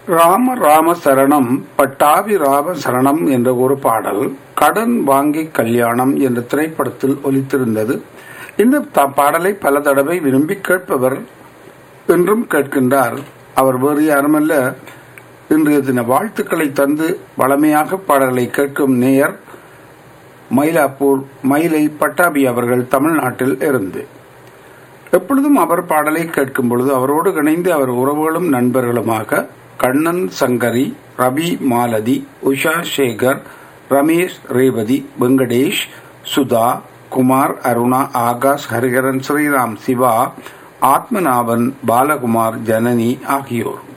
ராம ராம சரணம் பட்டாபி ராம சரணம் என்ற ஒரு பாடல் கடன் வாங்கி கல்யாணம் என்ற திரைப்படத்தில் ஒலித்திருந்தது இந்த த- பாடலை பல தடவை விரும்பி கேட்பவர் என்றும் கேட்கின்றார் அவர் வேறு யாருமல்ல இன்றைய தின வாழ்த்துக்களை தந்து வளமையாக பாடல்களை கேட்கும் நேயர் மயிலாப்பூர் மயிலை பட்டாபி அவர்கள் தமிழ்நாட்டில் இருந்து எப்பொழுதும் அவர் பாடலை கேட்கும் பொழுது அவரோடு இணைந்து அவர் உறவுகளும் நண்பர்களுமாக கண்ணன் சங்கரி ரவி மாலதி உஷா சேகர் ரமேஷ் ரேவதி வெங்கடேஷ் சுதா குமார் அருணா ஆகாஷ் ஹரிஹரன் ஸ்ரீராம் சிவா ஆத்மநாபன் பாலகுமார் ஜனனி ஆகியோர்